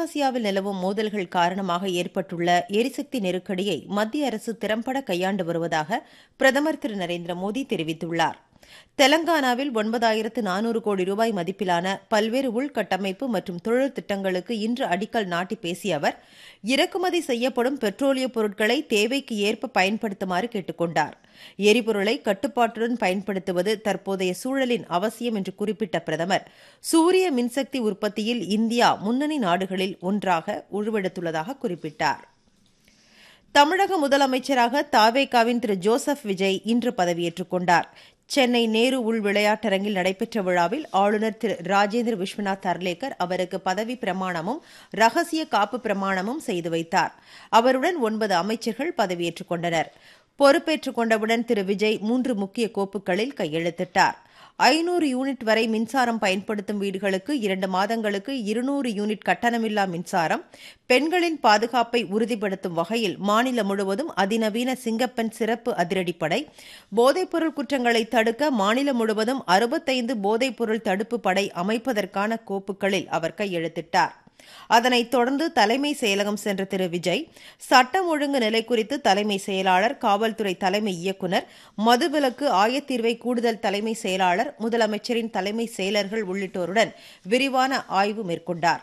தெற்காசியாவில் நிலவும் மோதல்கள் காரணமாக ஏற்பட்டுள்ள எரிசக்தி நெருக்கடியை மத்திய அரசு திறம்பட கையாண்டு வருவதாக பிரதமர் திரு நரேந்திர மோடி தெரிவித்துள்ளார் தெலங்கானாவில் ஒன்பதாயிரத்து நானூறு கோடி ரூபாய் மதிப்பிலான பல்வேறு உள்கட்டமைப்பு மற்றும் தொழில் திட்டங்களுக்கு இன்று அடிக்கல் நாட்டி பேசிய அவர் இறக்குமதி செய்யப்படும் பெட்ரோலிய பொருட்களை தேவைக்கு ஏற்ப பயன்படுத்துமாறு கேட்டுக் கொண்டார் எரிபொருளை கட்டுப்பாட்டுடன் பயன்படுத்துவது தற்போதைய சூழலின் அவசியம் என்று குறிப்பிட்ட பிரதமர் சூரிய மின்சக்தி உற்பத்தியில் இந்தியா முன்னணி நாடுகளில் ஒன்றாக உருவெடுத்துள்ளதாக குறிப்பிட்டார் தமிழக முதலமைச்சராக தாவேகாவின் திரு ஜோசப் விஜய் இன்று பதவியேற்றுக் கொண்டார் சென்னை நேரு உள் விளையாட்டரங்கில் நடைபெற்ற விழாவில் ஆளுநர் திரு ராஜேந்திர விஸ்வநாத் அர்லேக்கர் அவருக்கு பதவி பிரமாணமும் ரகசிய காப்பு பிரமாணமும் செய்து வைத்தார் அவருடன் ஒன்பது அமைச்சர்கள் பதவியேற்றுக் கொண்டனர் பொறுப்பேற்றுக் கொண்டவுடன் திரு விஜய் மூன்று முக்கிய கோப்புகளில் கையெழுத்திட்டார் ஐநூறு யூனிட் வரை மின்சாரம் பயன்படுத்தும் வீடுகளுக்கு இரண்டு மாதங்களுக்கு இருநூறு யூனிட் கட்டணமில்லா மின்சாரம் பெண்களின் பாதுகாப்பை உறுதிப்படுத்தும் வகையில் மாநிலம் முழுவதும் அதிநவீன சிங்கப்பெண் சிறப்பு அதிரடிப்படை போதைப்பொருள் குற்றங்களை தடுக்க மாநிலம் முழுவதும் அறுபத்தைந்து போதைப்பொருள் தடுப்பு படை அமைப்பதற்கான கோப்புகளில் அவர் கையெழுத்திட்டார் அதனைத் தொடர்ந்து தலைமை செயலகம் சென்ற திரு விஜய் சட்டம் ஒழுங்கு நிலை குறித்து தலைமை செயலாளர் காவல்துறை தலைமை இயக்குநர் மதுவிலக்கு ஆயத்தீர்வை கூடுதல் தலைமை செயலாளர் முதலமைச்சரின் தலைமை செயலர்கள் உள்ளிட்டோருடன் விரிவான ஆய்வு மேற்கொண்டார்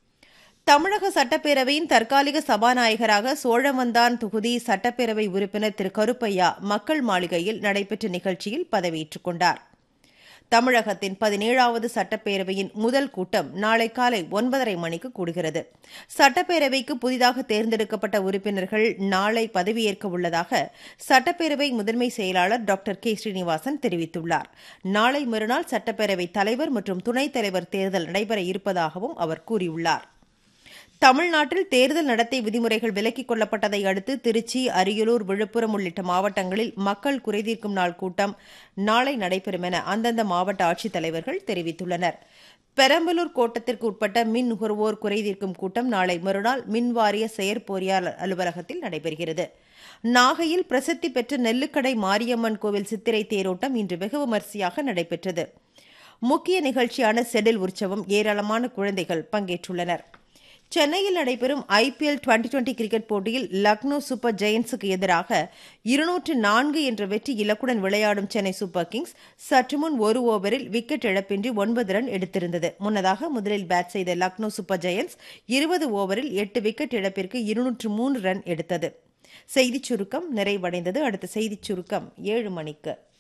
தமிழக சட்டப்பேரவையின் தற்காலிக சபாநாயகராக சோழவந்தான் தொகுதி சட்டப்பேரவை உறுப்பினர் திரு கருப்பையா மக்கள் மாளிகையில் நடைபெற்ற நிகழ்ச்சியில் பதவியேற்றுக் கொண்டார் தமிழகத்தின் பதினேழாவது சட்டப்பேரவையின் முதல் கூட்டம் நாளை காலை ஒன்பதரை மணிக்கு கூடுகிறது சட்டப்பேரவைக்கு புதிதாக தேர்ந்தெடுக்கப்பட்ட உறுப்பினர்கள் நாளை பதவியேற்க உள்ளதாக சட்டப்பேரவை முதன்மை செயலாளர் டாக்டர் கே ஸ்ரீனிவாசன் தெரிவித்துள்ளார் நாளை மறுநாள் சட்டப்பேரவை தலைவர் மற்றும் துணைத் தலைவர் தேர்தல் நடைபெற இருப்பதாகவும் அவர் கூறியுள்ளார் தமிழ்நாட்டில் தேர்தல் நடத்தை விதிமுறைகள் விலக்கிக் கொள்ளப்பட்டதை அடுத்து திருச்சி அரியலூர் விழுப்புரம் உள்ளிட்ட மாவட்டங்களில் மக்கள் குறைதீர்க்கும் நாள் கூட்டம் நாளை நடைபெறும் என அந்தந்த மாவட்ட ஆட்சித்தலைவர்கள் தெரிவித்துள்ளனர் பெரம்பலூர் கோட்டத்திற்கு உட்பட்ட மின் நுகர்வோர் குறைதீர்க்கும் கூட்டம் நாளை மறுநாள் மின்வாரிய செயற்பொறியாளர் அலுவலகத்தில் நடைபெறுகிறது நாகையில் பிரசித்தி பெற்ற நெல்லுக்கடை மாரியம்மன் கோவில் சித்திரை தேரோட்டம் இன்று வெகு விமரிசையாக நடைபெற்றது முக்கிய நிகழ்ச்சியான செடில் உற்சவம் ஏராளமான குழந்தைகள் பங்கேற்றுள்ளனர் சென்னையில் நடைபெறும் ஐபிஎல் டுவெண்டி டுவெண்டி கிரிக்கெட் போட்டியில் லக்னோ சூப்பர் ஜெயன்ஸுக்கு எதிராக இருநூற்று நான்கு என்ற வெற்றி இலக்குடன் விளையாடும் சென்னை சூப்பர் கிங்ஸ் சற்று முன் ஒரு ஓவரில் விக்கெட் இழப்பின்றி ஒன்பது ரன் எடுத்திருந்தது முன்னதாக முதலில் பேட் செய்த லக்னோ சூப்பர் ஜெயன்ஸ் இருபது ஓவரில் எட்டு விக்கெட் இழப்பிற்கு இருநூற்று மூன்று ரன் எடுத்தது செய்திச் சுருக்கம் நிறைவடைந்தது அடுத்த செய்திச் சுருக்கம் ஏழு மணிக்கு